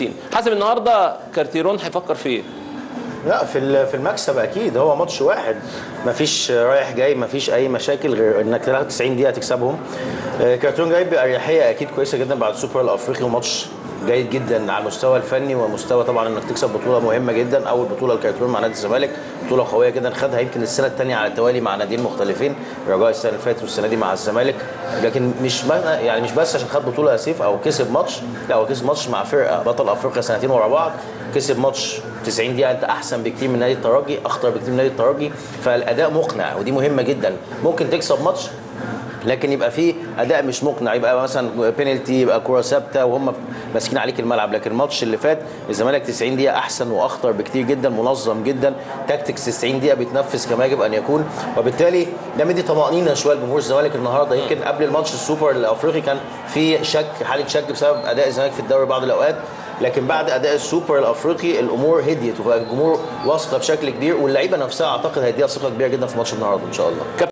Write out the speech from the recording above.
منافسين حسب النهارده كارتيرون هيفكر في ايه لا في ال- في المكسب اكيد هو ماتش واحد مفيش رايح جاي مفيش اي مشاكل غير انك تلعب 90 دقيقه تكسبهم آه، كارتون جاي باريحيه اكيد كويسه جدا بعد السوبر الافريقي وماتش جيد جدا على المستوى الفني ومستوى طبعا انك تكسب بطوله مهمه جدا اول بطوله الكارتون مع نادي الزمالك بطوله قويه جدا خدها يمكن السنه الثانيه على التوالي مع ناديين مختلفين رجاء السنه اللي فاتت والسنه دي مع الزمالك لكن مش ما- يعني مش بس عشان خد بطوله يا سيف او كسب ماتش لا هو كسب ماتش مع فرقه بطل افريقيا سنتين ورا بعض كسب ماتش 90 دقيقه انت احسن بكتير من نادي الترجي اخطر بكتير من نادي الترجي فالاداء مقنع ودي مهمه جدا ممكن تكسب ماتش لكن يبقى فيه اداء مش مقنع يبقى مثلا بينالتي يبقى كره ثابته وهم ماسكين عليك الملعب لكن الماتش اللي فات الزمالك 90 دقيقه احسن واخطر بكتير جدا منظم جدا تاكتكس 90 دقيقه بيتنفذ كما يجب ان يكون وبالتالي ده مدي طمانينه شويه لجمهور الزمالك النهارده يمكن قبل الماتش السوبر الافريقي كان في شك حاله شك بسبب اداء الزمالك في الدوري بعض الاوقات لكن بعد اداء السوبر الافريقي الامور هديت وبقى الجمهور واثقه بشكل كبير واللعيبه نفسها اعتقد هيديها ثقه كبيره جدا في ماتش النهارده ان شاء الله